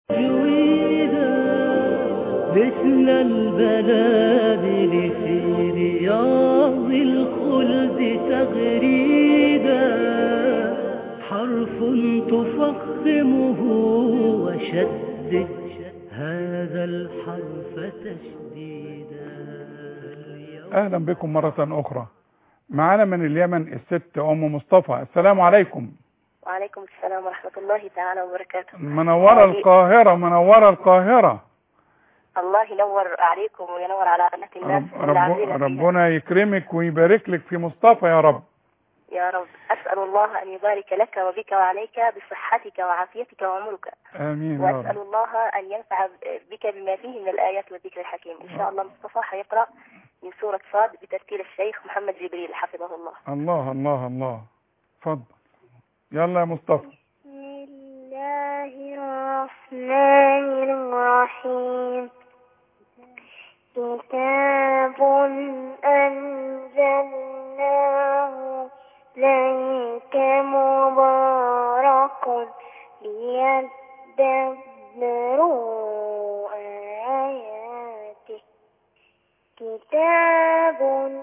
جويدا مثل البلابل في رياض الخلد تغريدا حرف تفخمه وشدد هذا الحرف تشديدا اهلا بكم مرة اخرى معانا من اليمن الست ام مصطفى السلام عليكم وعليكم السلام ورحمة الله تعالى وبركاته منورة القاهرة منورة القاهرة الله ينور عليكم وينور على قناة الناس رب رب ربنا يكرمك ويبارك لك في مصطفى يا رب يا رب أسأل الله أن يبارك لك وبك وعليك بصحتك وعافيتك وعمرك امين يا وأسأل رب الله أن ينفع بك بما فيه من الآيات والذكر الحكيم إن شاء الله مصطفى هيقرأ من سورة صاد بترتيل الشيخ محمد جبريل حفظه الله الله الله الله اتفضل يلا يا مصطفى بسم الله الرحمن الرحيم كتاب أنزلناه إليك مبارك ليدبروا آياته كتاب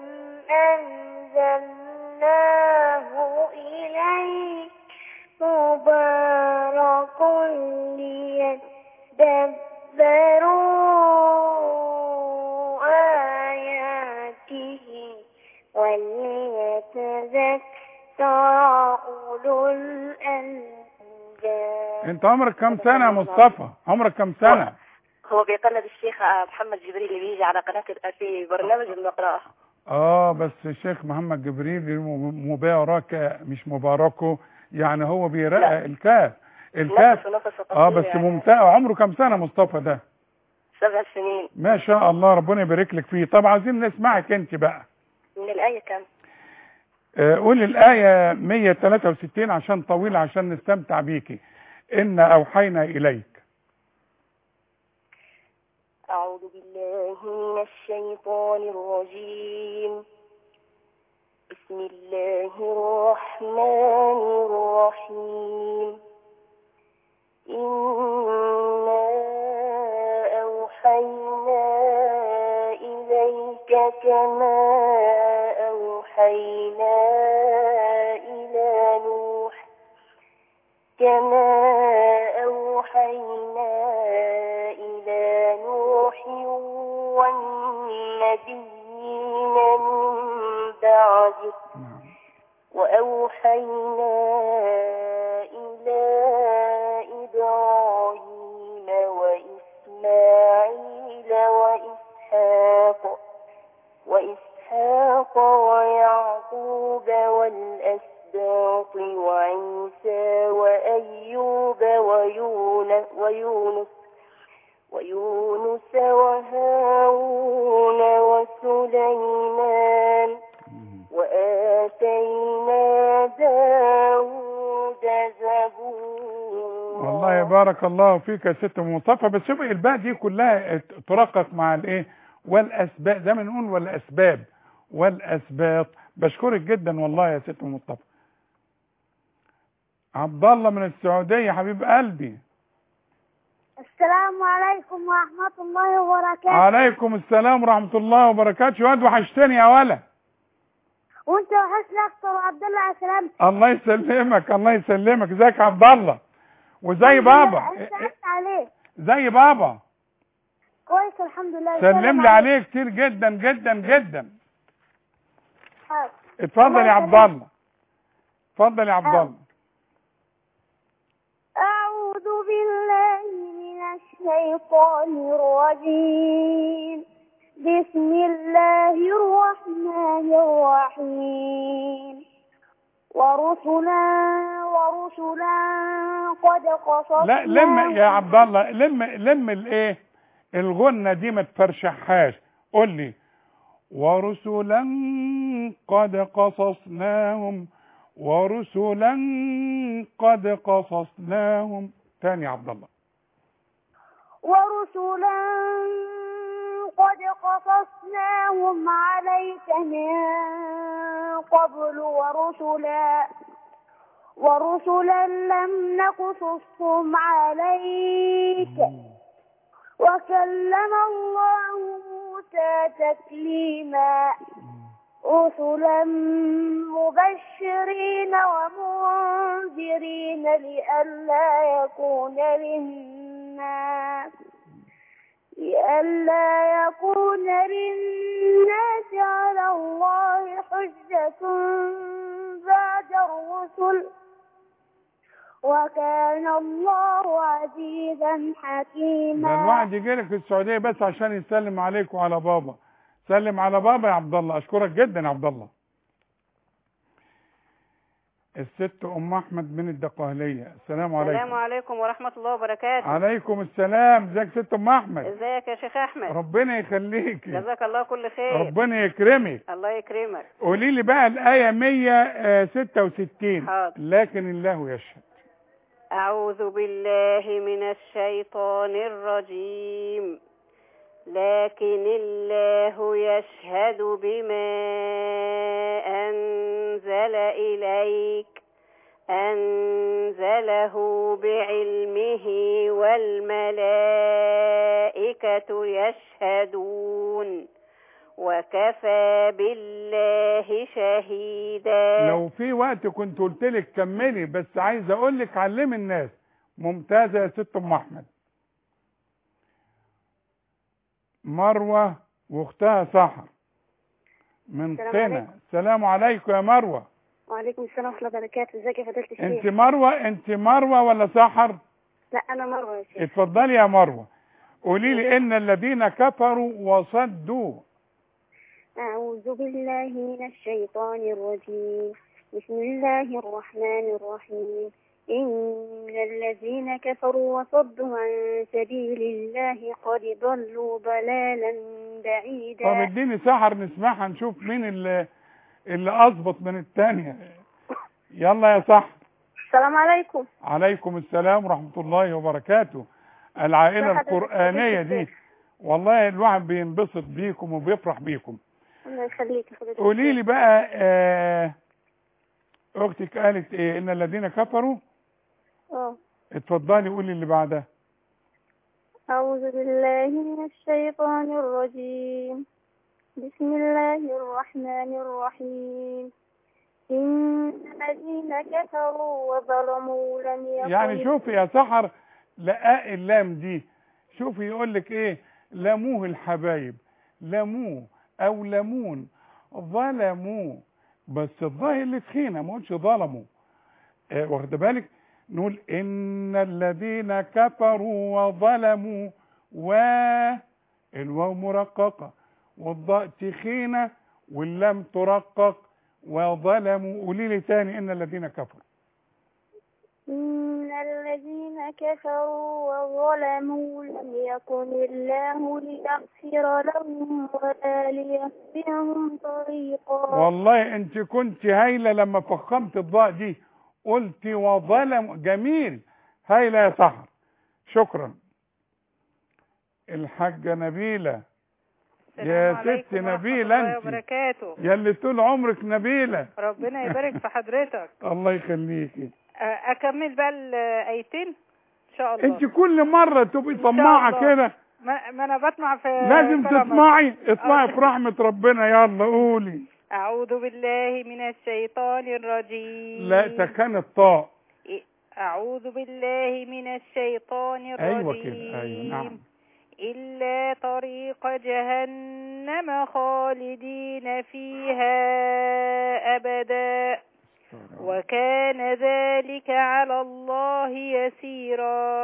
أنزلناه إليك مبارك ليدبروا آياته وليتذكر أولو الألباب انت عمرك كم سنة يا مصطفى عمرك كم سنة هو بيقلد الشيخ محمد جبريل اللي بيجي على قناة ال- في برنامج المقرأة اه بس الشيخ محمد جبريل مباركة مش مباركه يعني هو بيرقق لا. الكاف الكاف نفس ونفس اه قصير بس يعني. ممتاز عمره كم سنة مصطفى ده سبع سنين ما شاء الله ربنا يبارك لك فيه طب عايزين نسمعك انت بقى من الآية كم آه، قول الآية 163 عشان طويلة عشان نستمتع بيكي إن أوحينا إليك أعوذ بالله من الشيطان الرجيم بسم الله الرحمن الرحيم إنا أوحينا إليك كما أوحينا إلى نوح كما أوحينا إلى نوح والنبيين من بعده وأوحينا إلى إبراهيم وإسماعيل وإسحاق وإسحاق ويعقوب والأسباط وعيسى وأيوب ويونس ويونس ويونس وهارون وسليمان وآتينا داود زبورا والله بارك الله فيك يا ست أم مصطفى بس شوفي الباء دي كلها ترقق مع الايه والاسباب زي ما نقول والاسباب والاسباط بشكرك جدا والله يا ست أم مصطفى عبد الله من السعوديه حبيب قلبي السلام عليكم ورحمة الله وبركاته عليكم السلام ورحمه الله وبركاته واد وحشتني يا ولا وانت وحسن اكتر وعبد الله على سلامة الله يسلمك الله يسلمك ازيك يا عبد الله وزي بابا سلمت عليك زي بابا كويس الحمد لله سلم لي عليه كتير جدا جدا جدا حاضر. اتفضل يا عبد الله اتفضل يا عبد الله أعوذ بالله من الشيطان الرجيم بسم الله الرحمن الرحيم ورسلا ورسلا قد قصصنا لا لم يا عبد الله لم لم الايه الغنة دي ما تفرشحهاش قول لي ورسلا قد قصصناهم ورسلا قد قصصناهم تاني يا عبد الله ورسلا قد قصصناهم عليك من قبل ورسلا ورسلا لم نقصصهم عليك وكلم الله موسى تكليما رسلا مبشرين ومنذرين لئلا يكون للناس لئلا يكون للناس على الله حجة بعد الرسل وكان الله عزيزا ده حكيما الواحد يجي لك في السعوديه بس عشان يسلم عليك وعلى بابا سلم على بابا يا عبد الله اشكرك جدا يا عبد الله الست ام احمد من الدقهليه السلام السلام عليكم عليكم ورحمة الله وبركاته عليكم السلام ازيك ست ام احمد ازيك يا شيخ احمد ربنا يخليك جزاك الله كل خير ربنا يكرمك الله يكرمك قولي لي بقى الايه 166 حاضر. لكن الله يشهد أعوذ بالله من الشيطان الرجيم لكن الله يشهد بما أنزل إليك أنزله بعلمه والملائكة يشهدون وكفى بالله شهيدا لو في وقت كنت قلت لك كملي بس عايز اقول لك علمي الناس ممتازه يا ست ام احمد مروه واختها سحر من السلام قنا عليكم. السلام عليكم يا مروه وعليكم السلام ورحمة الله وبركاته ازيك يا فضيلة انت الشيخ مروه انت مروه ولا سحر لا أنا مروة يا شيخ اتفضلي يا مروه قولي لي ان الذين كفروا وصدوا أعوذ بالله من الشيطان الرجيم بسم الله الرحمن الرحيم إن الذين كفروا وصدوا عن سبيل الله قد ضلوا ضلالا طب بعيدا اديني سحر نسمعها نشوف مين اللي اللي اظبط من الثانيه يلا يا سحر السلام عليكم عليكم السلام ورحمة الله وبركاته العائلة حضرتك القرآنية فضيلة دي الشيخ. والله الواحد بينبسط بيكم وبيفرح بيكم الله يخليك يا فضيلة قولي الشيخ. لي بقى آه اختك قالت ايه ان الذين كفروا اه اتفضلي قولي اللي بعدها أعوذ بالله من الشيطان الرجيم بسم الله الرحمن الرحيم إن الذين كفروا وظلموا لم يكن يعني شوفي يا سحر لقاء اللام دي شوفي يقول لك ايه لموه الحبايب لموه او لمون ظلموا بس الظاهر اللي تخينه ما قلتش ظلموا آه واخد بالك نقول ان الذين كفروا وظلموا و الواو مرققه والضاء تخينه واللام ترقق وظلموا قولي لي تاني ان الذين كفروا إن الذين كفروا وظلموا لم يكن الله ليغفر لهم ولا ليهديهم طريقا والله انت كنت هايله لما فخمت الضاء دي قلت وظلم جميل هايله يا سحر شكرا الحاجه نبيله يا السلام عليكم ست ورحمة نبيلة الله انت. وبركاته يا اللي طول عمرك نبيله ربنا يبارك في حضرتك الله يخليكي أ- اكمل بقى الايتين ان شاء الله انت كل مره تبقي طماعه الله. كده ما, ما انا بطمع في لازم كرمك. تطمعي اطلعي آه. في رحمه ربنا يلا قولي اعوذ بالله من الشيطان الرجيم لا تكن الطاء اعوذ بالله من الشيطان الرجيم ايوه كده ايوه نعم إلا طريق جهنم خالدين فيها أبدا وكان ذلك على الله يسيرا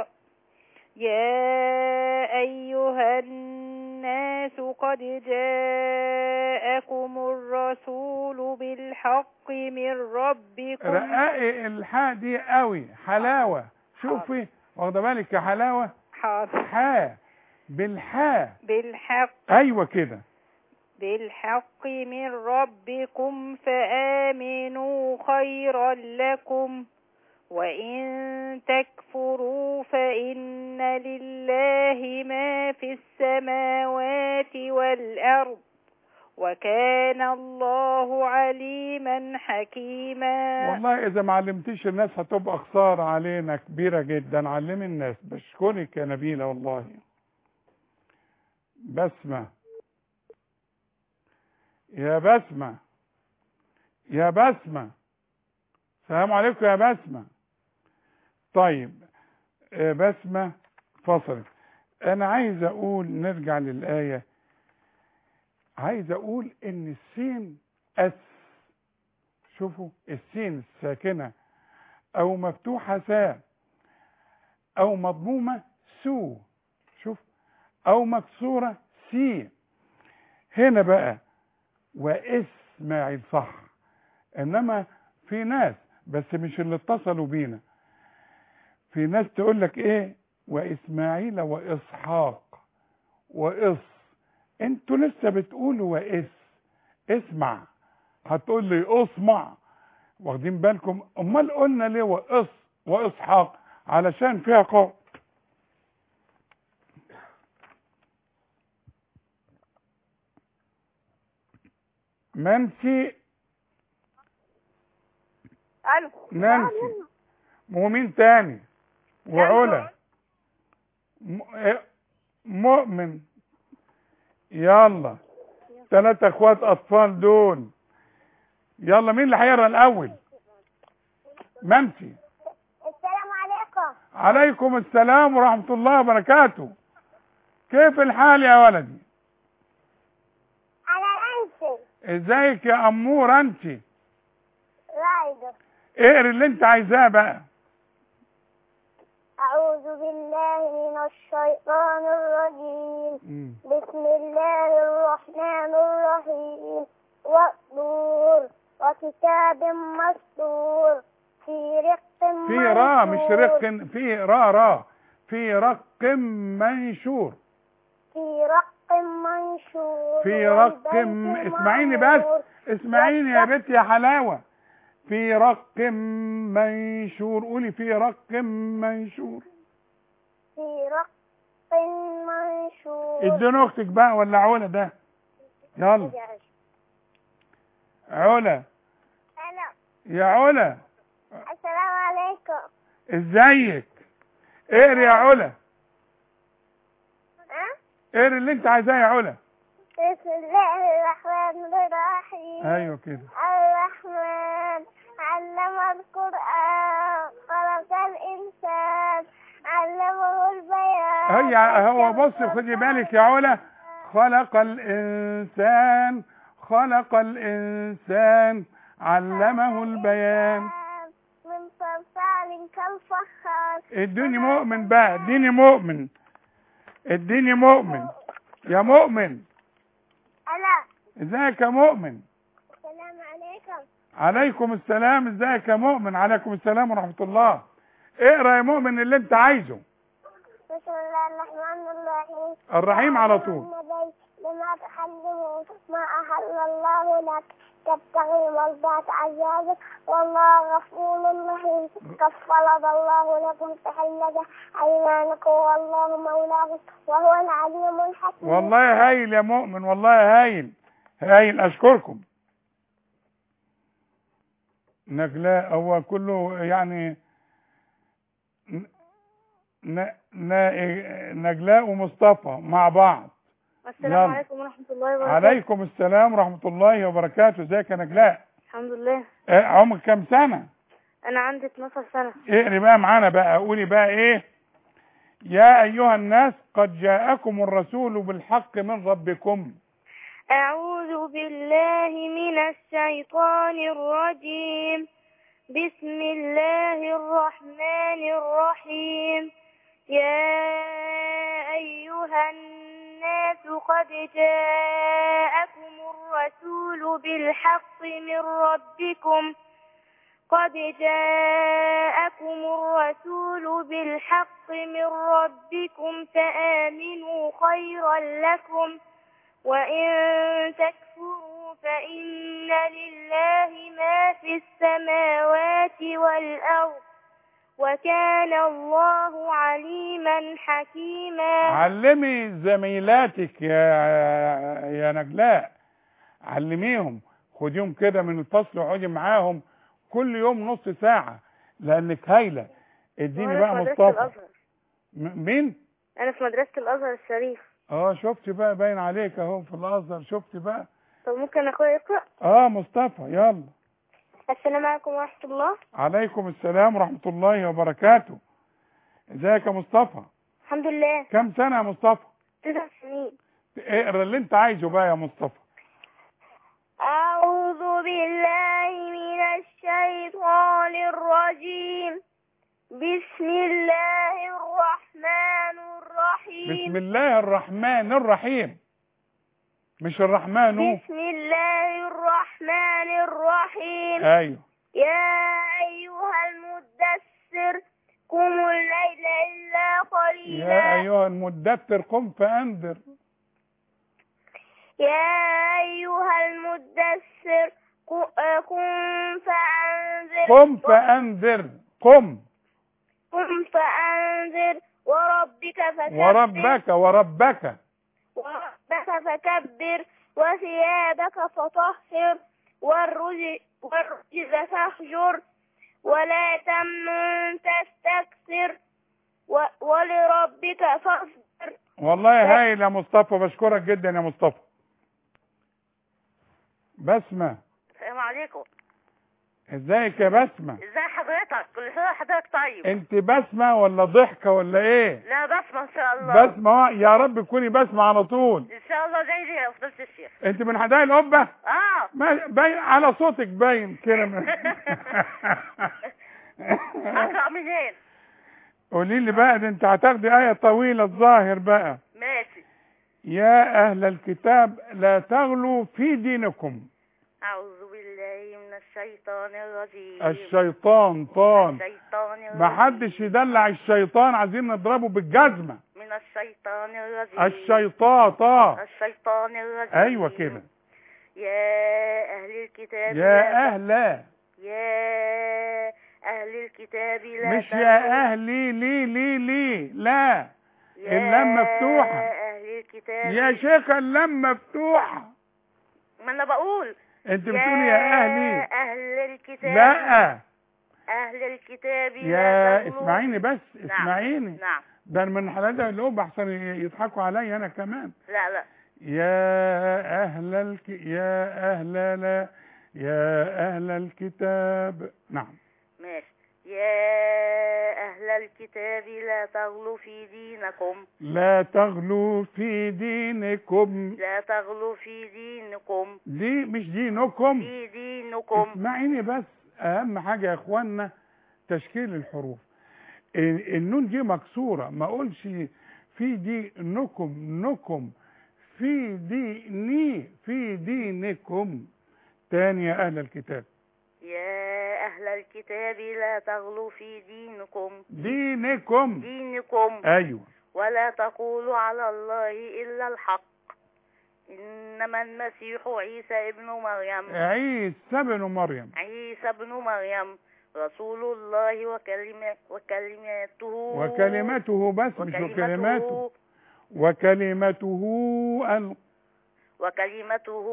يا أيها الناس قد جاءكم الرسول بالحق من ربكم رقائق الحاء دي قوي حلاوه شوفي واخده بالك يا حلاوه حاضر حاء بالحاء بالحق ايوه كده بالحق من ربكم فآمنوا خيرا لكم وإن تكفروا فإن لله ما في السماوات والأرض وكان الله عليما حكيما والله اذا ما علمتيش الناس هتبقى خساره علينا كبيره جدا علمي الناس بشكرك يا نبيله والله بسمه يا بسمه يا بسمه السلام عليكم يا بسمه طيب آه، بسمه فصلت انا عايز اقول نرجع للايه عايز اقول ان السين اس شوفوا السين الساكنة او مفتوحة سا او مضمومة سو شوف او مكسورة سي هنا بقى واسماعيل صح انما في ناس بس مش اللي اتصلوا بينا في ناس تقول لك ايه واسماعيل واسحاق واص انتوا لسه بتقولوا واس اسمع هتقول لي اسمع واخدين بالكم امال قلنا ليه واص واسحاق علشان فيها قاف نانسي الو نانسي ومين تاني وعلا م- إيه؟ مؤمن يلا ثلاثة اخوات اطفال دول يلا مين اللي هيقرا الاول منسي السلام عليكم عليكم السلام ورحمة الله وبركاته كيف الحال يا ولدي انا انسي ازيك يا امور انت رايدر اقري اللي انت عايزاه بقى اعوذ بالله من الشيطان الرجيم مم. بسم الله الرحمن الرحيم والطور وكتاب مسطور في رق في را مش منشور. رق في را را في رق منشور في رق منشور في رق والبيت م- اسمعيني بس المعمور. اسمعيني يا بنت يا حلاوة في رق منشور قولي في رق منشور في رق منشور اديني اختك بقى ولا علا ده يلا علا أنا يا علا السلام عليكم ازيك اقري يا علا ها؟ اقري اللي انت عايزاه يا علا بسم الله الرحمن الرحيم ايوه كده الرحمن علم القرآن خلق الإنسان علمه البيان هي هو بص خدي بالك يا علا خلق الانسان خلق الانسان علمه البيان من صلصال كالفخار اديني مؤمن بقى اديني مؤمن اديني مؤمن يا مؤمن ألا ازيك يا مؤمن السلام عليكم عليكم السلام ازيك يا مؤمن عليكم السلام ورحمة الله اقرا يا مؤمن اللي انت عايزه بسم الله الرحمن الرحيم الرحيم على طول النبي لما تحلموا ما أحل الله لك تبتغي مرضات عزازك والله غفور رحيم قد فرض الله لكم تحلة أيمانكم والله مولاكم وهو العليم الحكيم والله هايل يا مؤمن والله هايل هايل اشكركم نجلاء هو كله يعني ن- ن- ن- نجلاء ومصطفى مع بعض السلام يلا. عليكم ورحمة الله وبركاته عليكم السلام ورحمة الله وبركاته ازيك يا نجلاء الحمد لله اه، عمرك كام سنة أنا عندي 12 سنة اقري بقى معانا بقى قولي بقى ايه يا ايها الناس قد جاءكم الرسول بالحق من ربكم أعوذ بالله من الشيطان الرجيم بسم الله الرحمن الرحيم يا أيها الناس قد جاءكم الرسول بالحق من ربكم قد جاءكم الرسول بالحق من ربكم فآمنوا خيرا لكم وإن تكفروا فإن لله ما في السماوات والأرض وكان الله عليما حكيما علمي زميلاتك يا يا نجلاء علميهم خديهم كده من الفصل واقعدي معاهم كل يوم نص ساعة لانك هايلة اديني وأنا بقى في مدرسة مصطفى الأزهر م- مين أنا في مدرسة الأزهر الشريف اه شفت بقى باين عليك اهو في الازهر شفت بقى طب ممكن أخويا يقرأ اه مصطفى يلا السلام عليكم ورحمة الله عليكم السلام ورحمة الله وبركاته ازيك يا مصطفى الحمد لله كم سنة يا مصطفى تسع سنين اقرا اللي انت عايزه بقى يا مصطفى أعوذ بالله من الشيطان الرجيم بسم الله الرحمن الرحيم بسم الله الرحمن الرحيم مش الرحمن بسم الله الرحمن الرحيم ايوه يا أيها المدثر قم الليل إلا قليلا يا ايها المدثر قم فانذر يا أيها المدثر ق- آه، قم فأنذر قم فانذر قم قم فأنذر وربك فكبر وربك وربك وربك فكبر وثيابك فطهر والرجز, والرجز فاهجر ولا تمنن تستكثر و- ولربك فاصبر والله هايل يا مصطفى بشكرك جدا يا مصطفى بسمة السلام عليكم ازيك يا بسمة ازي حضرتك كل سنه وحضرتك طيب انت بسمة ولا ضحكة ولا ايه لا بسمع ان شاء الله بسمة يا رب تكوني بسمة على طول ان شاء الله زي دي يا فضيله الشيخ انت من حدائق القبة اه ما- باين على صوتك باين كده اقرا منين قولي لي بقى ده انت هتاخدي آية طويلة الظاهر بقى ماشي يا أهل الكتاب لا تغلوا في دينكم اعوذ بالله من الشيطان الرجيم الشيطان طان الشيطان الرجيم ما حدش يدلع الشيطان عايزين نضربه بالجزمة من الشيطان الرجيم الشيطاطة الشيطان الرجيم ايوه كده يا اهل الكتاب لا يا اهل يا اهل الكتاب لا مش تغلوا- يا اهلي لي لي لي لا يا اللام مفتوحة. اهل الكتاب يا شيخ اللام مفتوحة ما انا بقول انت بتقولي يا اهلي اهل الكتاب لا اهل الكتاب لا يا تغلوا- اسمعيني بس نعم. اسمعيني نعم ده من حلال القلوب احسن يضحكوا عليا انا كمان لا لا يا أهل الك... يا أهل لا يا أهل الكتاب نعم ماشي يا اهل الكتاب لا تغلوا في دينكم لا تغلوا في دينكم لا تغلوا في دينكم دي مش دينكم في دينكم اسمعيني بس أهم حاجة يا إخوانا تشكيل الحروف ال- النون دي مكسورة ما أقولش في دينكم نكم في ديني في دينكم تاني يا أهل الكتاب يا اهل الكتاب لا تغلوا في دينكم دينكم دينكم أيوه ولا تقولوا على الله الا الحق انما المسيح عيسى ابن مريم عيسى بن مريم عيسى ابن مريم رسول الله وكلمة وكلماته وكلمته بس مش وكلماته وكلمته ال... وكلمته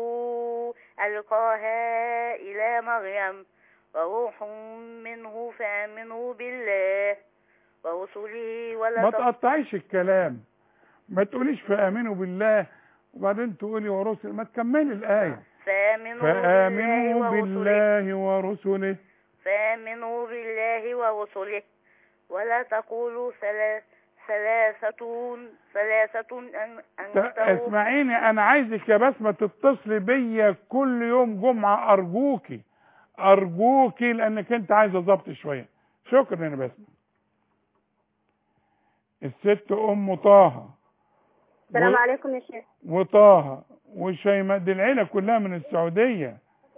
ألقاها إلى مريم وروح منه فآمنوا بالله ورسله ولا ما تق- تقطعيش الكلام ما تقوليش فآمنوا بالله وبعدين تقولي ورسل ما تكملي الآية فآمنوا, فآمنوا بالله ورسله بالله ورسله فآمنوا بالله ورسله ولا تقولوا ثلا- ثلاثة ثلاثة أن ت- أنتهوا اسمعيني انا عايزك يا بسمة تتصلي بيا كل يوم جمعة ارجوكي ارجوكي لانك انت عايزة ضبط شوية شكرا يا بسمة الست ام طه السلام و- عليكم يا شيخ وطه وشيماء دي العيلة كلها من السعودية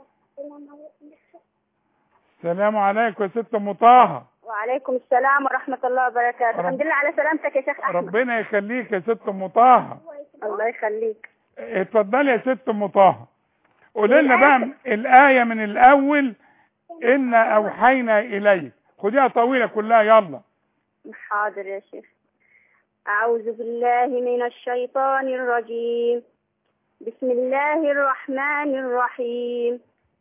السلام عليكم يا ست ام طه وعليكم السلام ورحمة الله وبركاته رب- الحمد لله على سلامتك يا شيخ أحمد ربنا يخليك يا ست ام طه الله يخليك اتفضلي يا ست ام طه قولي لنا بقى الآية من الأول إنا أوحينا إليك خديها طويلة كلها يلا حاضر يا شيخ أعوذ بالله من الشيطان الرجيم بسم الله الرحمن الرحيم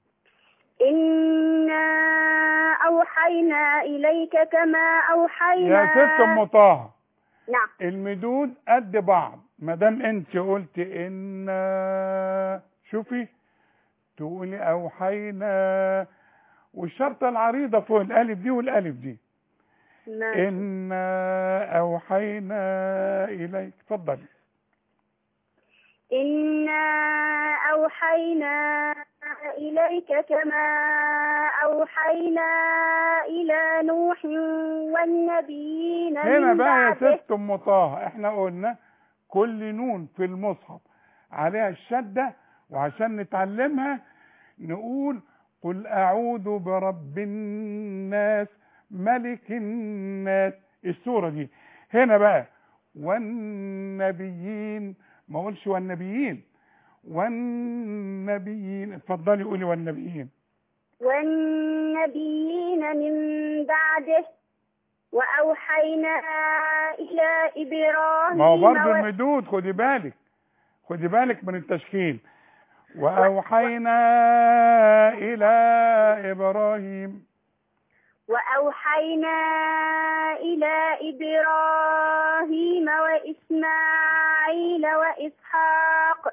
إنا أوحينا إليك كما أوحينا يا ست ام طه نعم المدود قد بعض ما دام انت قلت ان شوفي تقولي اوحينا والشرطه العريضه فوق الالف دي والالف دي ماشي. انا اوحينا اليك اتفضلي إنا أوحينا إليك كما أوحينا إلى نوح والنبيين هنا من بقى يا بعده ست ام طه احنا قلنا كل نون في المصحف عليها الشده وعشان نتعلمها نقول قل اعوذ برب الناس ملك الناس السوره دي هنا بقى والنبيين ما اقولش والنبيين والنبيين اتفضلي قولي والنبيين والنبيين من بعده وأوحينا إلى إبراهيم ما هو برضه و- المدود خدي بالك خدي بالك من التشكيل وأوحينا إلى إبراهيم وأوحينا إلى إبراهيم وإسماعيل وإسحاق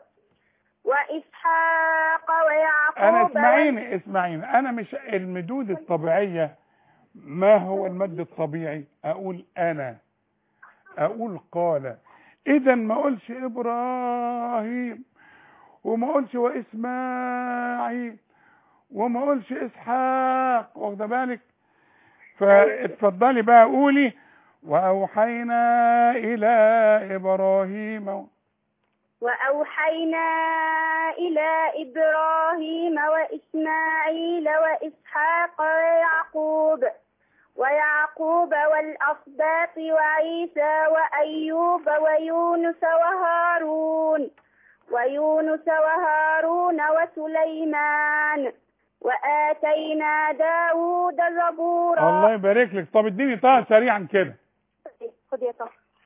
وإسحاق ويعقوب أنا اسمعيني اسمعيني أنا مش المدود الطبيعية ما هو المد الطبيعي أقول أنا أقول قال إذا ما أقولش إبراهيم وما أقولش وإسماعيل وما أقولش إسحاق واخدة بالك فاتفضلي بقى قولي وأوحينا إلى إبراهيم وأوحينا إلى إبراهيم وإسماعيل وإسحاق ويعقوب ويعقوب والأسباط وعيسى وأيوب ويونس وهارون ويونس وهارون وسليمان وآتينا داود زبورا الله يبارك لك طب اديني طه سريعا كده خذ يا طه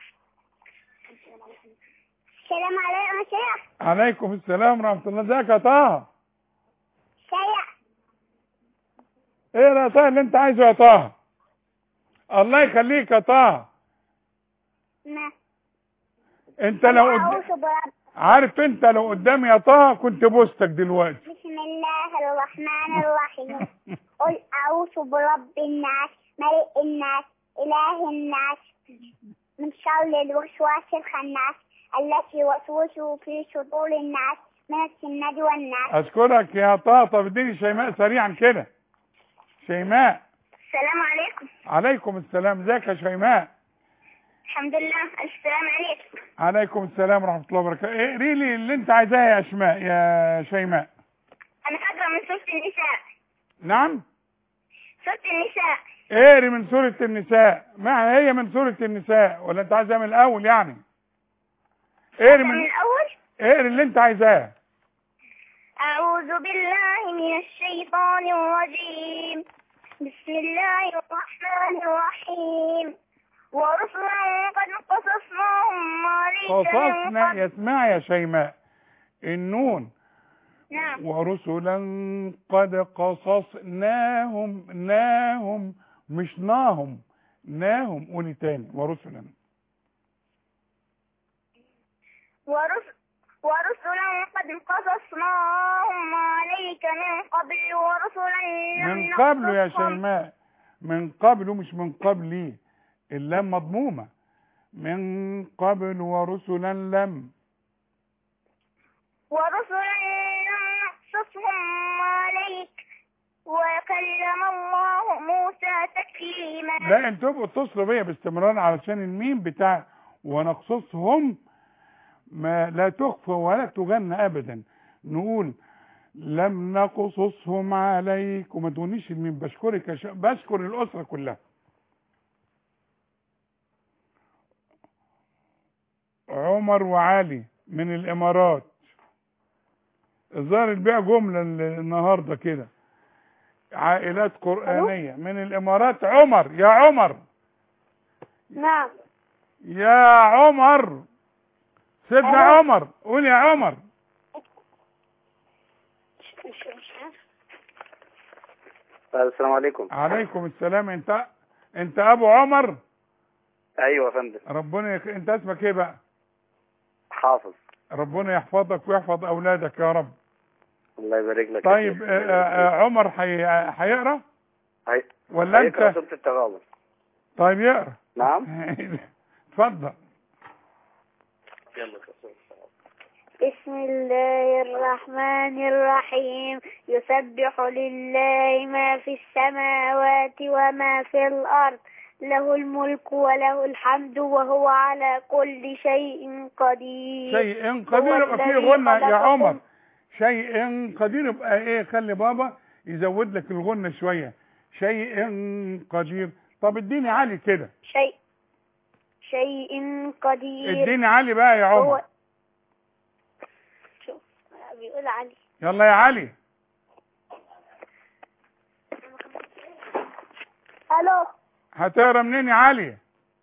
السلام عليكم يا شيخ عليكم السلام ورحمة الله ازيك يا طه شيخ ايه يا طه اللي انت عايزه يا طه الله يخليك يا طه ما انت لو قد... أعوذ برب عارف انت لو قدامي يا طه كنت بوستك دلوقتي بسم الله الرحمن الرحيم قل أعوذ برب الناس ملك الناس إله الناس من شر الوسواس الخناس التي يوسوس في صدور الناس من السنة والناس اشكرك يا طه طب اديني شيماء سريعا كده شيماء السلام عليكم عليكم السلام ازيك يا شيماء الحمد لله السلام عليكم عليكم السلام ورحمة الله وبركاته اقري لي اللي انت عايزاه يا اشماء يا شيماء أنا حاضرة من سورة النساء نعم سورة النساء اقري من سورة النساء ما هي من سورة النساء ولا انت عايزها من الاول يعني اقري من من الأول اقري اللي انت عايزاه أعوذ بالله من الشيطان الرجيم بسم الله الرحمن الرحيم ورسلا قد قصصناهم عليك من قصصنا قبل يسمع يا شيماء النون نعم ورسلا قد قصصناهم ناهم مش ناهم ناهم قولي تاني ورسلا ورس ورسلا قد قصصناهم عليك من قبل ورسلا لم من قبل يا نقصصهم شيماء من قبل مش من قبلي اللام مضمومة من قبل ورسلا لم ورسلا لم نقصصهم عليك وكلم الله موسى تكليما لا انتوا تبقوا اتصلوا بيا باستمرار علشان الميم بتاع ونقصصهم ما لا تخفى ولا تغنى ابدا نقول لم نقصصهم عليك وما تقوليش الميم بشكرك يا ش... بشكر الاسره كلها عمر وعلي من الامارات الظاهر البيع جمله ال- النهارده كده عائلات قرآنية من الإمارات عمر يا عمر نعم يا عمر سيدنا ألو. عمر قول يا عمر مش مش عارف السلام عليكم عليكم السلام انت انت ابو عمر ايوه يا فندم ربنا يخ... انت اسمك ايه بقى حافظ ربنا يحفظك ويحفظ اولادك يا رب الله يبارك لك يا طيب شيخ. آه، آه، آه، عمر حي... هيقرا هي... ولا هيقرا انت سورة التغابن طيب يقرا نعم اتفضل يلا بسم الله الرحمن الرحيم يسبح لله ما في السماوات وما في الأرض له الملك وله الحمد وهو على كل شيء قدير شيء قدير يبقى فيه الذي غنى يا خلقكم. عمر شيء قدير يبقى ايه خلي بابا يزود لك الغنى شويه شيء قدير طب اديني علي كده شيء شيء قدير اديني علي بقى يا عمر هو شوف بيقول علي يلا يا علي الو هتقرا منين يا علي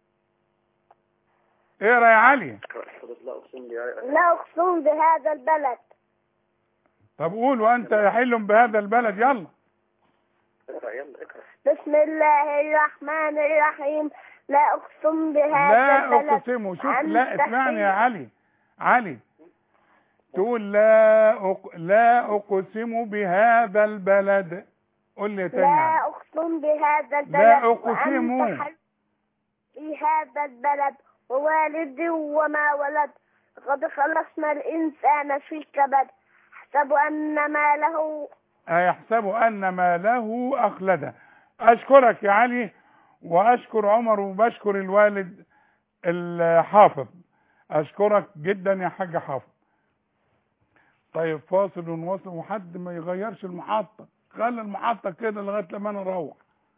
اقرا يا علي لا اقسم بالله لا اقسم بهذا البلد طب قول وانت يحل بهذا البلد يلا اقرا يلا اقرا بسم الله الرحمن الرحيم لا اقسم بهذا لا البلد اقسم شوف عن لا اسمعني يا تحقيق- علي علي تقول لا أق... لا اقسم بهذا البلد قول لي تاني يا لا علي. اقسم بهذا البلد لا أقسم. وأنت حل بهذا البلد ووالد وما ولد قد خلقنا الإنسان في كبد أحسب أن ما له أيحسب أن ما له أخلده أشكرك يا علي وأشكر عمر وبشكر الوالد الحافظ أشكرك جدا يا حاج حافظ طيب فاصل ونواصل وحد ما يغيرش المحطة خلي المحطة كده لغاية لما أنا أروح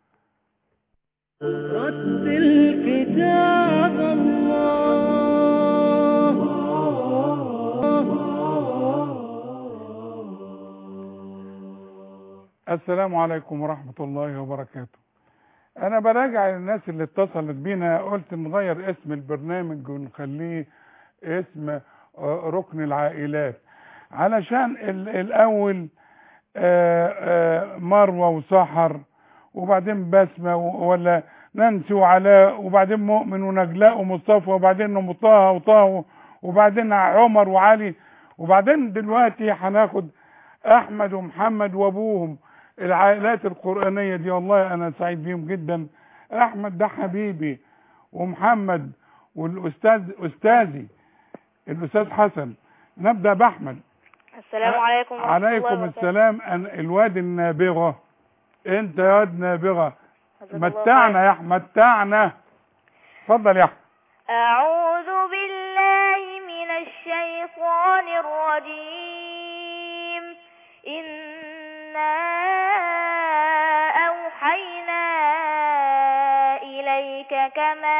رتل كتاب الله السلام عليكم ورحمة الله وبركاته أنا براجع الناس اللي اتصلت بينا قلت نغير اسم البرنامج ونخليه اسم آه، ركن العائلات علشان ال- الأول آه، آه، مروة وسحر وبعدين بسمة و- ولا نانسي وعلاء وبعدين مؤمن ونجلاء ومصطفى وبعدين أم طه وطه وبعدين عمر وعلي وبعدين دلوقتي هناخد احمد ومحمد وابوهم العائلات القرآنية دي والله انا سعيد بيهم جدا احمد ده حبيبي ومحمد والاستاذ استاذي الاستاذ حسن نبدأ باحمد السلام عليكم ورحمة الله عليكم وبركاته. السلام أن الواد النابغة انت يا واد نابغة جزاك الله متعنا يا احمد متعنا اتفضل يا احمد أعوذ بالله من الشيطان الرجيم إنا أوحينا إليك كما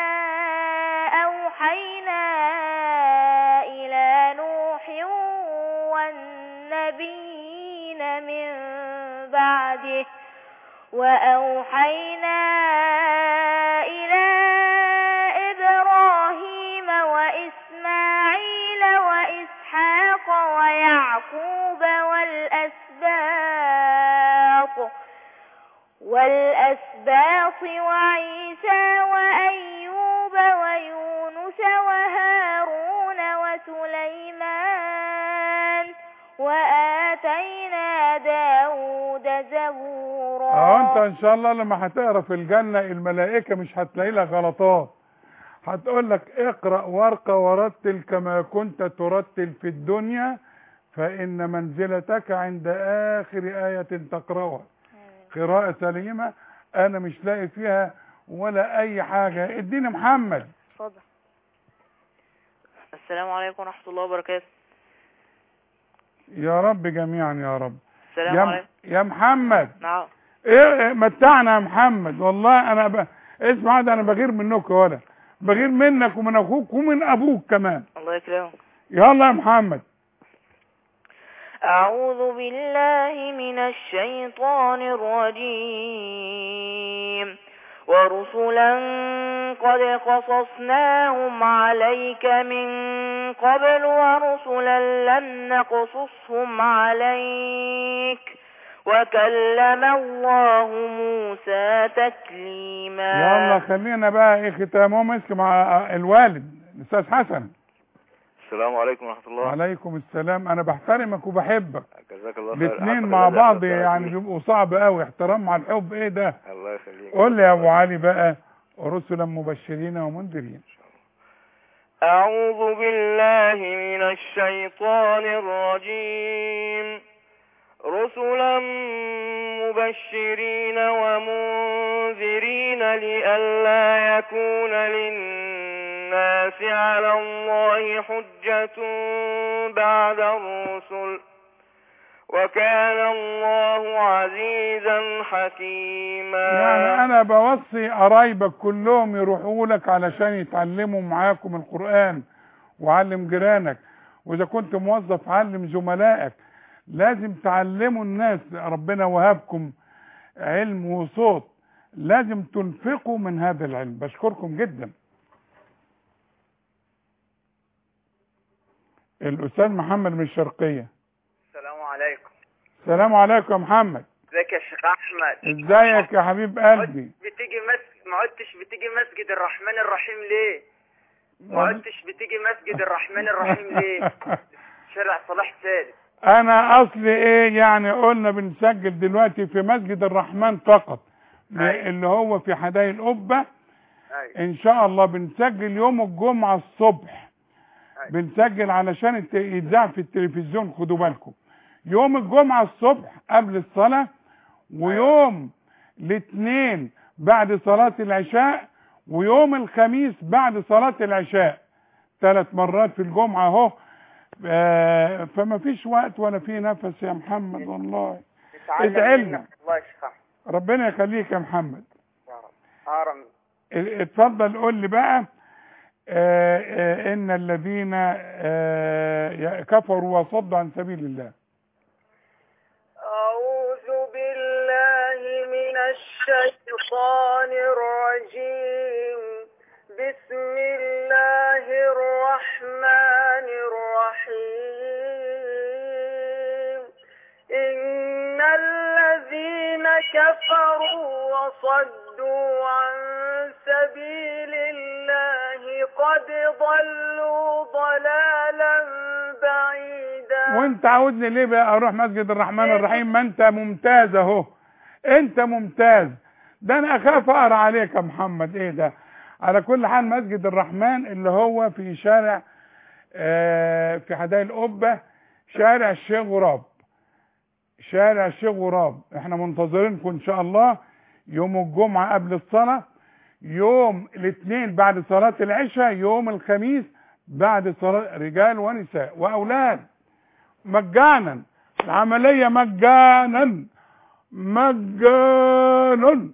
أوحينا إلى نوح والنبيين من بعده وأوحينا إلى إبراهيم وإسماعيل وإسحاق ويعقوب والأسباط والأسباط وعيسى وأيوب ويونس وهارون وسليمان وآتينا داود زبورا اه انت ان شاء الله لما هتقرا في الجنة الملائكة مش هتلاقي لك غلطات هتقول لك اقرأ وارقى ورتل كما كنت ترتل في الدنيا فإن منزلتك عند آخر آية تقرأها قراءة سليمة أنا مش لاقي فيها ولا أي حاجة اديني محمد اتفضل السلام عليكم ورحمة الله وبركاته يا رب جميعا يا رب السلام يا, عليكم يا محمد نعم ايه إيه، متعنا يا محمد والله انا ب... اسمع ده انا بغير منك ولا بغير منك ومن اخوك ومن ابوك كمان الله يكرمك يلا يا محمد أعوذ بالله من الشيطان الرجيم ورسلا قد قصصناهم عليك من قبل ورسلا لم نقصصهم عليك وكلم الله موسى تكليما يلا خلينا بقى ايه ختامهم مسك مع الوالد الاستاذ حسن السلام عليكم ورحمة الله وعليكم السلام انا بحترمك وبحبك جزاك الله خير الاثنين حق مع الله بعض يحفظك. يعني بيبقوا صعب قوي احترام مع الحب ايه ده الله يخليك قول لي يا ابو علي بقى رسلا مبشرين ومنذرين أعوذ بالله من الشيطان الرجيم رسلا مبشرين ومنذرين لئلا يكون للناس على الله حجة بعد الرسل وكان الله عزيزا حكيما يعني انا بوصي قرايبك كلهم يروحوا لك علشان يتعلموا معاكم القرآن وعلم جيرانك واذا كنت موظف علم زملائك لازم تعلموا الناس ربنا وهبكم علم وصوت لازم تنفقوا من هذا العلم بشكركم جدا الاستاذ محمد من الشرقيه السلام عليكم السلام عليكم يا محمد ازيك يا شيخ احمد ازيك يا حبيب قلبي بتيجي مسجد ما عدتش بتيجي مسجد الرحمن الرحيم ليه ما عدتش بتيجي مسجد الرحمن الرحيم ليه شارع صلاح سالم انا اصلي ايه يعني قلنا بنسجل دلوقتي في مسجد الرحمن فقط أيوة. اللي هو في حدائق القبه ايوه ان شاء الله بنسجل يوم الجمعه الصبح أيوة. بنسجل علشان الت- يتذاع في التلفزيون خدوا بالكم يوم الجمعه الصبح قبل الصلاه ويوم الاثنين بعد صلاه العشاء ويوم الخميس بعد صلاه العشاء ثلاث مرات في الجمعه اهو آه، فما فيش وقت ولا في نفس يا محمد والله نتعلم ادعي لنا. منك الله يا شيخ احمد ربنا يخليك يا محمد يا رب هارم اتفضل قول لي بقى آه، آه، ان الذين آه، كفروا وصدوا عن سبيل الله أعوذ بالله من الشيطان الرجيم بسم الله الرحمن الرحيم إن الذين كفروا وصدوا عن سبيل الله قد ضلوا ضلالا بعيدا وانت عاوزني ليه بقى اروح مسجد الرحمن الرحيم ما انت ممتاز اهو انت ممتاز ده انا اخاف اقرا عليك يا محمد ايه ده على كل حال مسجد الرحمن اللي هو في شارع آه، في حدائق القبه شارع الشيخ غراب شارع الشيخ غراب احنا منتظرينكم ان شاء الله يوم الجمعه قبل الصلاه يوم الاثنين بعد صلاه العشاء يوم الخميس بعد صلاه رجال ونساء واولاد مجانا العمليه مجانا مجانا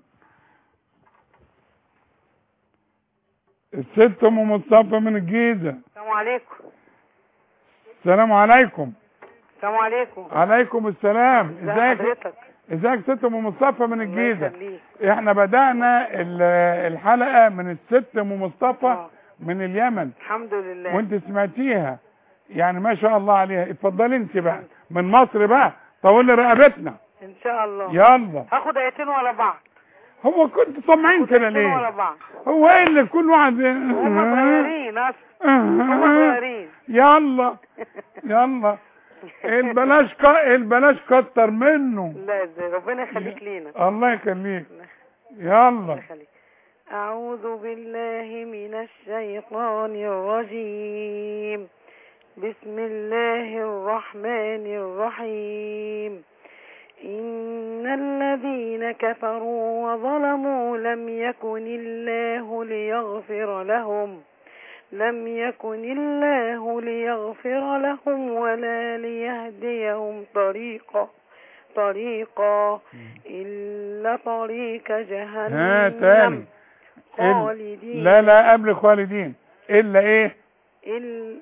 الست ام مصطفى من الجيزه السلام عليكم السلام عليكم السلام عليكم عليكم السلام ازي ازيك حضرتك ازيك ست ام مصطفى من الله الجيزه يخليك. احنا بدانا ال- الحلقه من الست ام مصطفى آه. من اليمن الحمد لله وانت سمعتيها يعني ما شاء الله عليها اتفضلي انت بقى من مصر بقى طولي رقبتنا ان شاء الله يلا هاخد ايتين ورا بعض هو كنت طمعين كده ايتين ورا ليه بعض هو ايه اللي كل واحد هم صغيرين اصلا هم صغيرين يلا يلا البلاش ك... البلاش كتر منه لا ازاي ربنا يخليك لينا الله يخليك الله يلا يخليك أعوذ بالله من الشيطان الرجيم بسم الله الرحمن الرحيم إن الذين كفروا وظلموا لم يكن الله ليغفر لهم لم يكن الله ليغفر لهم ولا ليهديهم طريقا طريقا إلا طريق ها جهنم تاني ال- خالدين لا لا قبل خالدين الا ايه إلا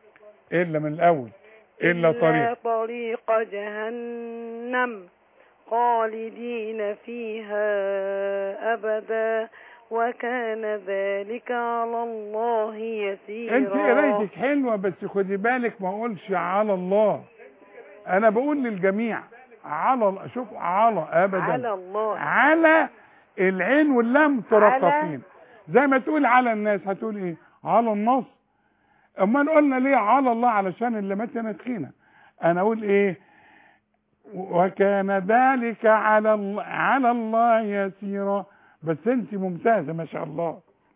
الا من الاول الا طريق طريق جهنم خالدين فيها أبدا وكان ذلك على الله يسيرا انت قرايتك حلوه بس خدي بالك ما اقولش على الله انا بقول للجميع على الله شوف على ابدا على الله على العين واللام ترققين زي ما تقول على الناس هتقول ايه على النص امال قلنا ليه على الله علشان اللي مات انا تخينه انا اقول ايه وكان ذلك على الله على الله يسيرا بس انت ممتازه ما شاء الله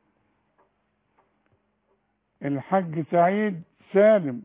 الحاج سعيد سالم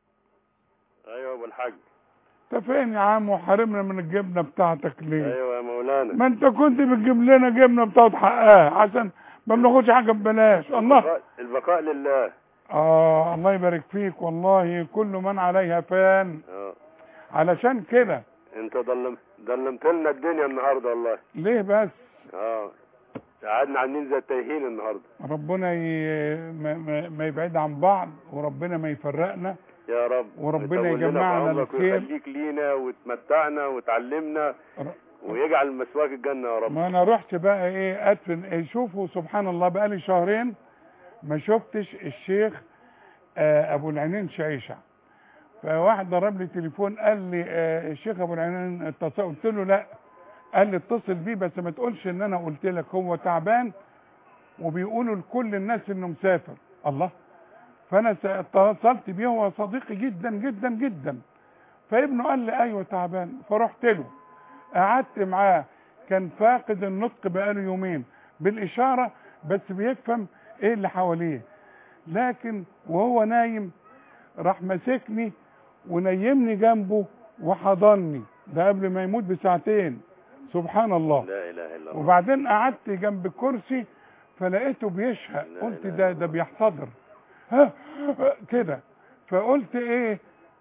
ايوه ابو الحاج انت فين يا عم وحرمنا من الجبنه بتاعتك ليه ايوه يا مولانا ما انت كنت بتجيب لنا جبنه بتاعت حقها عشان ما بناخدش حاجه ببلاش الله البقاء, البقاء لله اه الله يبارك فيك والله كل من عليها فان اه علشان كده انت ظلم ظلمت لنا الدنيا النهارده والله ليه بس اه قعدنا عاملين زي التايهين النهارده ربنا ي... ما, ما, ما يبعد عن بعض وربنا ما يفرقنا يا رب وربنا ويطول لنا يجمعنا في عمرك الخير. ويخليك لينا وتمتعنا وتعلمنا ويجعل مسواك الجنه يا رب ما انا رحت بقى ايه ادفن إيه شوفوا سبحان الله بقى لي شهرين ما شفتش الشيخ آه ابو العينين شعيشع فواحد ضرب لي تليفون قال لي آه الشيخ ابو العينين اتصل قلت له لا قال لي اتصل بيه بس ما تقولش ان انا قلت لك هو تعبان وبيقولوا لكل الناس انه مسافر الله فانا س- اتصلت بيه هو صديقي جدا جدا جدا فابنه قال لي ايوه تعبان فرحت له قعدت معاه كان فاقد النطق بقاله يومين بالاشاره بس بيفهم ايه اللي حواليه لكن وهو نايم راح ماسكني ونيمني جنبه وحضني ده قبل ما يموت بساعتين سبحان الله لا اله الا الله وبعدين قعدت جنب الكرسي فلقيته بيشهق قلت ده ده بيحتضر ها كده فقلت ايه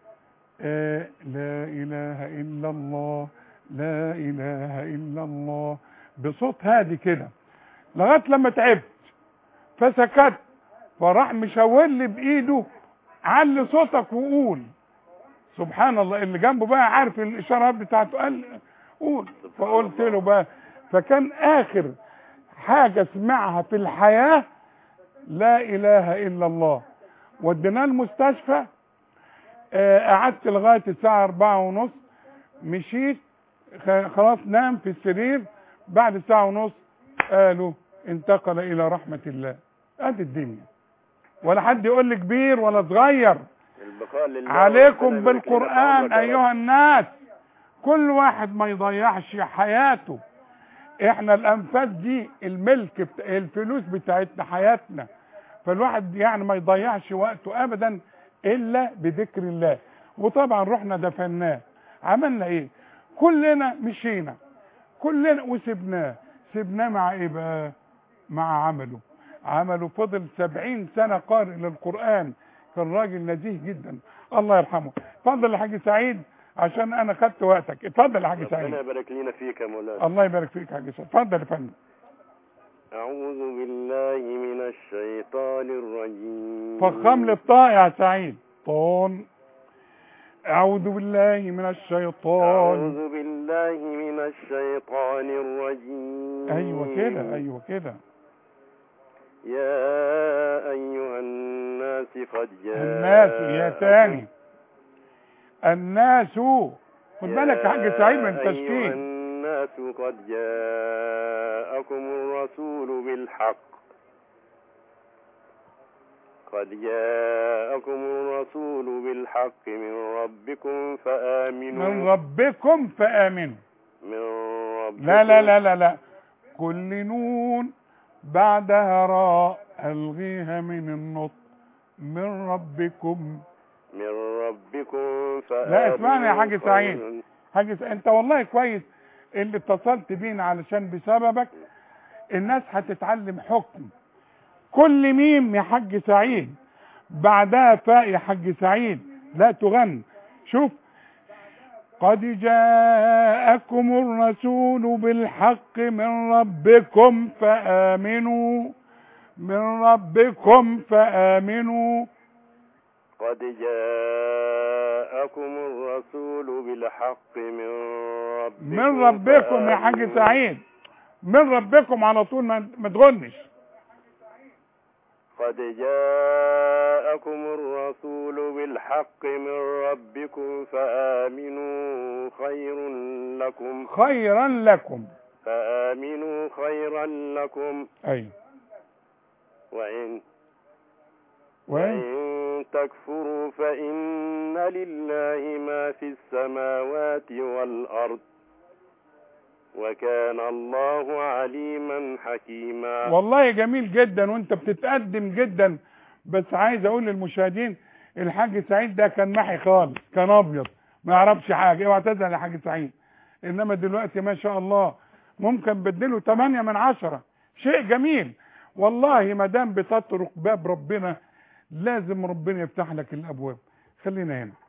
آه لا اله الا الله لا اله الا الله بصوت هادي كده لغايه لما تعبت فسكت فراح مشاور لي بايده علي صوتك وقول سبحان الله اللي جنبه بقى عارف الاشارات بتاعته قال قول فقلت له بقى فكان اخر حاجه سمعها في الحياه لا اله الا الله وديناه المستشفى آه، قعدت لغايه الساعه أربعة ونص مشيت خ- خلاص نام في السرير بعد ساعه ونص قالوا انتقل الى رحمه الله ادي الدنيا ولا حد يقول لي كبير ولا صغير البقاء لله عليكم وربنا يبارك لنا في بالقرآن عمرك يا رب. أيها الناس كل واحد ما يضيعش حياته احنا الأنفاس دي الملك بتا... الفلوس بتاعتنا حياتنا فالواحد يعني ما يضيعش وقته أبدا إلا بذكر الله وطبعا رحنا دفناه عملنا إيه كلنا مشينا كلنا وسبناه سبناه مع إيه بقى مع عمله عمله فضل سبعين سنة قارئ للقرآن كان راجل نزيه جدا الله يرحمه اتفضل يا حاج سعيد عشان انا خدت وقتك اتفضل يا حاج ربنا سعيد يبارك لنا فيك يا مولانا الله يبارك فيك يا حاج سعيد اتفضل يا فندم أعوذ بالله من الشيطان الرجيم فخم لي الطاء يا سعيد طون اعوذ بالله من الشيطان أعوذ بالله من الشيطان الرجيم ايوه كده ايوه كده يا أيها الناس قد جاء الناس يا تاني الناس خد بالك يا حاج سعيد من أيها التشكيل الناس قد جاءكم الرسول بالحق قد جاءكم الرسول بالحق من ربكم فآمنوا من ربكم فامنوا من ربكم لا لا لا لا لا كل نون بعدها راء الغيها من النطق من ربكم من ربكم فآمنوا لا اسمعني يا حاج خير. سعيد حاج سعيد انت والله كويس اللي اتصلت بينا علشان بسببك الناس هتتعلم حكم كل ميم يا حاج سعيد بعدها فاء يا حاج سعيد لا تغن شوف قد جاءكم الرسول بالحق من ربكم فآمنوا من ربكم فآمنوا قد جاءكم الرسول بالحق من ربكم من ربكم يا حاج فآمنوا- سعيد من ربكم على طول ما, ما تغنش قد جاءكم الرسول بالحق من ربكم فآمنوا خير لكم خيرا لكم فآمنوا خيرا لكم ايوه وإن وين وإن تكفروا فإن لله ما في السماوات والأرض وكان الله عليما حكيما والله جميل جدا وانت بتتقدم جدا بس عايز اقول للمشاهدين الحاج سعيد ده كان محي خالص كان ابيض ما يعرفش حاجه اوعى تزعل يا حاج سعيد انما دلوقتي ما شاء الله ممكن بدله 8 من عشرة شيء جميل والله ما دام بتطرق باب ربنا لازم ربنا يفتح لك الابواب خلينا هنا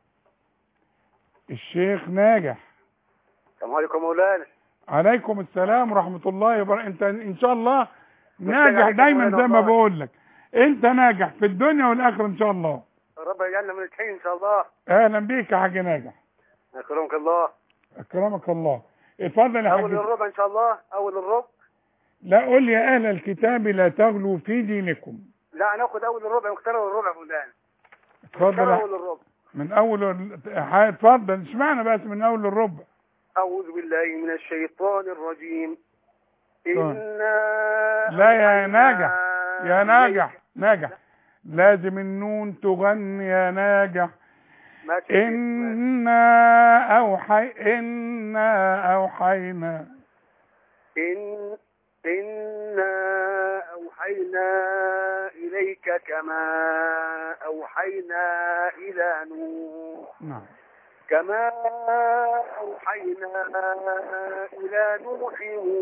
الشيخ ناجح السلام عليكم مولانا عليكم السلام ورحمة الله وبركاته انت ان شاء الله ناجح عليك دايما مولانا زي ما والله. بقول لك انت ناجح في الدنيا والاخرة ان شاء الله رب يجعلنا من الحين ان شاء الله اهلا بيك يا حاج ناجح اكرمك الله اكرمك الله اتفضل يا اول حاج الربع ان شاء الله اول الربع لا قول يا اهل الكتاب لا تغلوا في دينكم لا ناخذ اول الربع مختار اول الربع مولانا اتفضل مختار يا- اول الربع من اول ال- ح- اتفضل اشمعنى بس من اول الربع اعوذ بالله من الشيطان الرجيم طيب. إنا لا يا ناجح يا إليك- ناجح ناجح لازم النون تغني يا ناجح ماشي إنا أوحي إنا أوحينا إن إنا أوحينا إليك كما أوحينا إلى نوح نعم كما أوحينا إلى نوح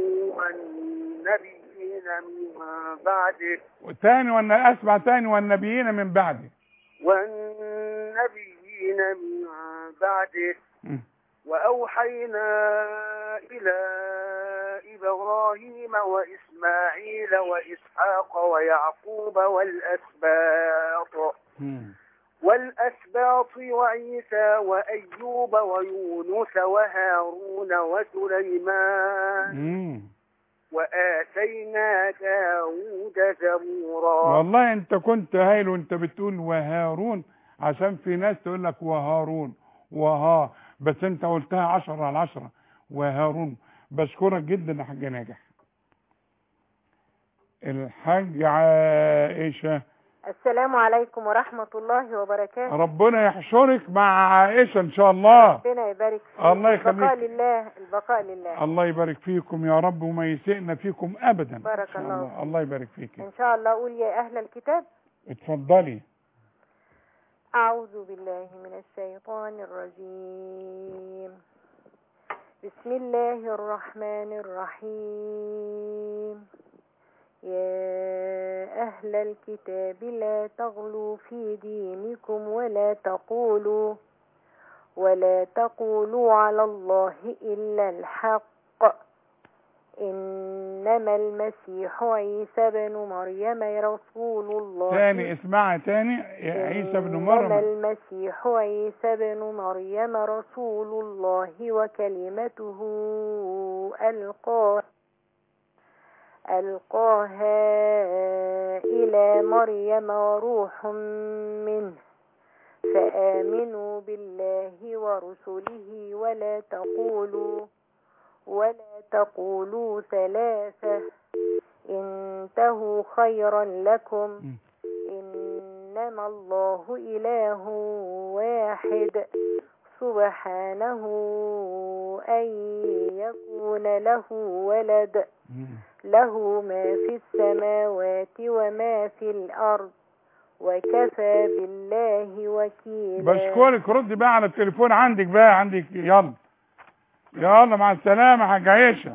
والنبيين من بعده وتاني وأن أسمع تاني والنبيين من بعدي والنبيين من بعده مم. وأوحينا إلى إبراهيم وإسماعيل وإسحاق ويعقوب والأسباط مم. والأسباط وعيسى وأيوب ويونس وهارون وسليمان مم. وآتينا داود زبورا والله أنت كنت هايل وأنت بتقول وهارون عشان في ناس تقول لك وهارون وها بس أنت قلتها عشرة على عشرة وهارون بشكرك جدا يا حاج ناجح الحاج عائشة السلام عليكم ورحمة الله وبركاته ربنا يحشرك مع عائشة إن شاء الله ربنا يبارك فيك الله البقاء يخليك. لله البقاء لله الله يبارك فيكم يا رب وما يسئنا فيكم ابدا بارك إن شاء الله الله الله يبارك فيك إن شاء الله أقول يا أهل الكتاب اتفضلي أعوذ بالله من الشيطان الرجيم بسم الله الرحمن الرحيم يا أهل الكتاب لا تغلوا في دينكم ولا تقولوا ولا تقولوا على الله إلا الحق إنما المسيح عيسى بن مريم رسول الله تاني اسمعها تاني يا عيسى بن إنما مريم المسيح عيسى بن مريم رسول الله وكلمته ألقاها ألقاها إلى مريم وروح منه فآمنوا بالله ورسله ولا تقولوا ولا تقولوا ثلاثة انتهوا خيرا لكم إنما الله إله واحد سبحانه أن يكون له ولد له ما في السماوات وما في الأرض وكفى بالله وكيلا بشكرك ردي بقى على التليفون عندك بقى عندك يلا يلا مع السلامة يا حاج عيشة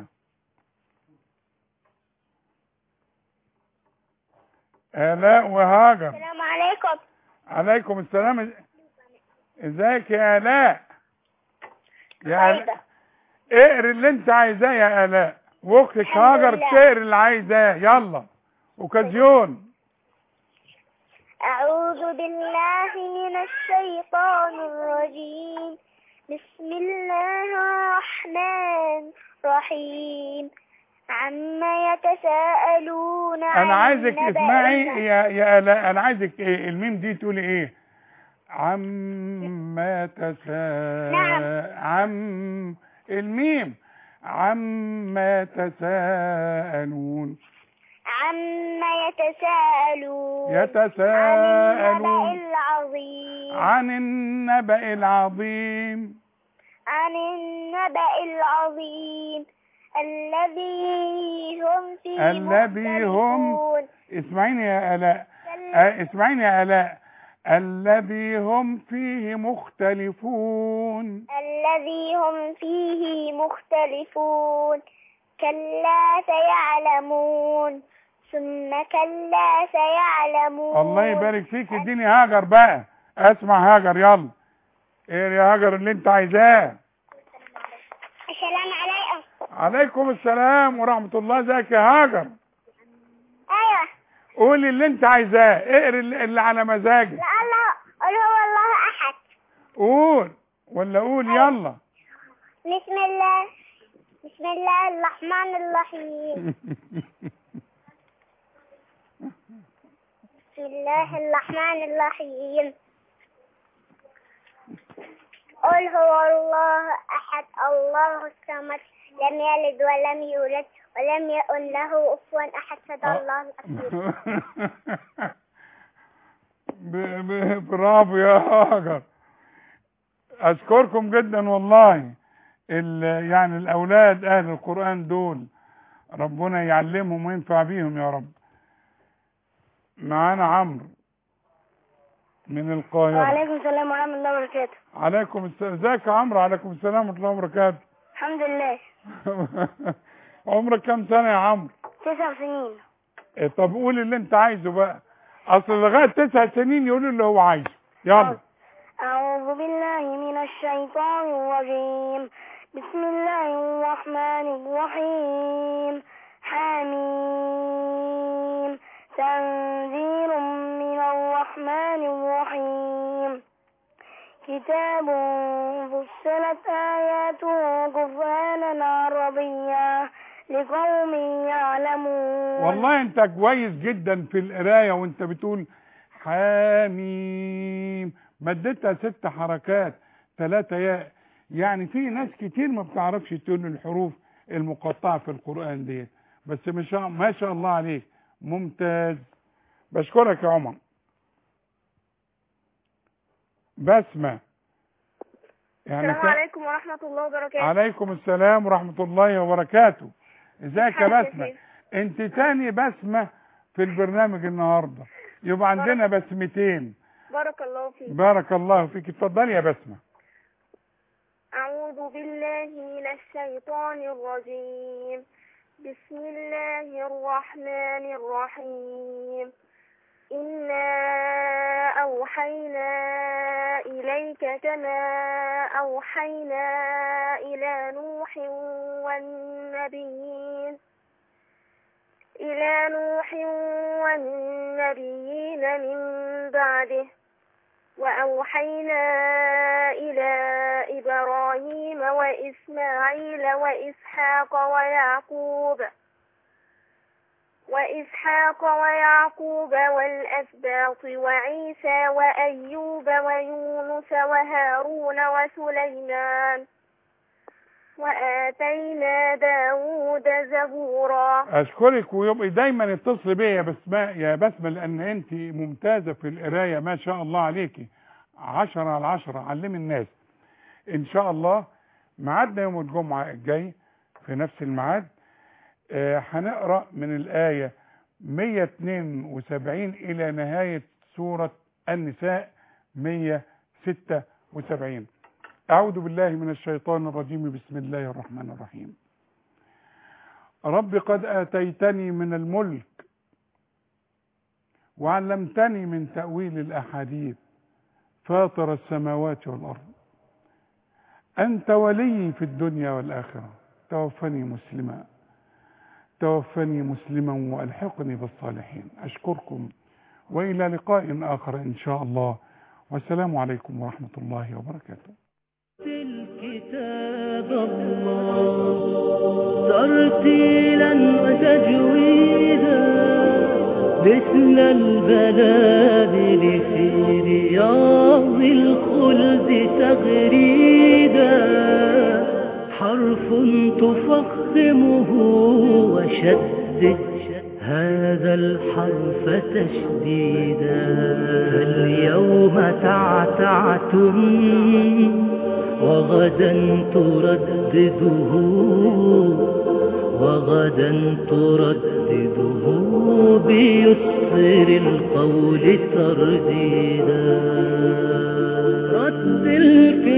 آلاء وهاجر السلام عليكم عليكم السلام ازيك يا آلاء يا آلاء اقري اللي انت عايزاه يا آلاء واختك الحمد هاجر لله. تقري اللي عايزاه يلا اوكازيون أعوذ بالله من الشيطان الرجيم بسم الله الرحمن الرحيم عما يتساءلون عن انا عايزك النبأ اسمعي العظيم. يا يا لا انا عايزك إيه الميم دي تقولي ايه عما تساءل نعم. عم الميم عما تساءلون عما يتساءلون عن النبأ يتساءلون العظيم عن النبأ العظيم عن النبأ العظيم الذي هم فيه الذي هم مختلفون. اسمعيني يا آلاء آه، اسمعيني يا آلاء الذي هم فيه مختلفون الذي هم فيه مختلفون كلا سيعلمون ثم كلا سيعلمون الله يبارك فيك اديني هاجر بقى اسمع هاجر يلا ايه يا هاجر اللي انت عايزاه السلام عليكم عليكم السلام ورحمة الله ازيك يا هاجر ايوه قولي اللي انت عايزاه اقري اللي اللي على مزاجك الله قل هو الله احد قول ولا قول يلا بسم الله بسم الله الرحمن الرحيم بسم الله الرحمن الرحيم قل هو الله أحد الله الصمد لم يلد ولم يولد ولم يكن له كفوا أحد صدق الله العظيم ب- ب- برافو يا هاجر اشكركم جدا والله ال- يعني الاولاد اهل القرآن دول ربنا يعلمهم وينفع بيهم يا رب معانا عمرو من القاهرة وعليكم السلام ورحمة الله وبركاته عليكم السلام ازيك يا عمرو عليكم السلام ورحمة الله وبركاته الحمد لله عمرك كام سنة يا عمرو تسع سنين إيه، طب قول اللي انت عايزه بقى اصل لغاية تسع سنين يقول اللي هو عايزه يلا أعوذ بالله من الشيطان الرجيم بسم الله الرحمن الرحيم حميم تنزيل من الرحمن الرحيم كتاب فصلت آياته قرآنا عربيا لقوم يعلمون والله انت كويس جدا في القرايه وانت بتقول حاميم مدتها ست حركات ثلاثة ياء يعني في ناس كتير ما بتعرفش تقول الحروف المقطعة في القرآن دي بس ما شاء ما شاء الله عليك ممتاز بشكرك يا عمر بسمة يعني السلام ك- عليكم ورحمة الله وبركاته عليكم السلام ورحمة الله وبركاته ازيك يا حضرتك بسمة إيه؟ انت تاني بسمة في البرنامج النهاردة يبقى عندنا بسمتين بارك الله فيك بارك الله فيك اتفضلي يا بسمة أعوذ بالله من الشيطان الرجيم بسم الله الرحمن الرحيم إنا أوحينا إليك كما أوحينا إلى نوح والنبيين إلى نوح والنبيين من بعده وأوحينا إلى إبراهيم وإسماعيل وإسحاق ويعقوب وإسحاق ويعقوب والأسباط وعيسى وأيوب ويونس وهارون وسليمان وآتينا داود زبورا اشكرك ويبقى دايما اتصل بيا يا بسمة يا بسمة لان انت ممتازة في القراية ما شاء الله عليكي عشرة على عشرة علمي الناس ان شاء الله ميعادنا يوم الجمعة الجاي في نفس الميعاد آه، هنقرأ من الآية 172 إلى نهاية سورة النساء 176 أعوذ بالله من الشيطان الرجيم بسم الله الرحمن الرحيم رب قد آتيتني من الملك وعلمتني من تأويل الأحاديث فاطر السماوات والأرض أنت ولي في الدنيا والآخرة توفني مسلما توفني مسلما والحقني بالصالحين اشكركم وإلى لقاء آخر إن شاء الله والسلام عليكم ورحمة الله وبركاته كتاب الله ترتيلا وتجويدا مثل البلابل في رياض الخلد تغريدا حرف تفخمه وشدد هذا الحرف تشديدا فاليوم تعتعتم وغدا تردده وغدا تردده بيسر القول ترديدا رد الكتاب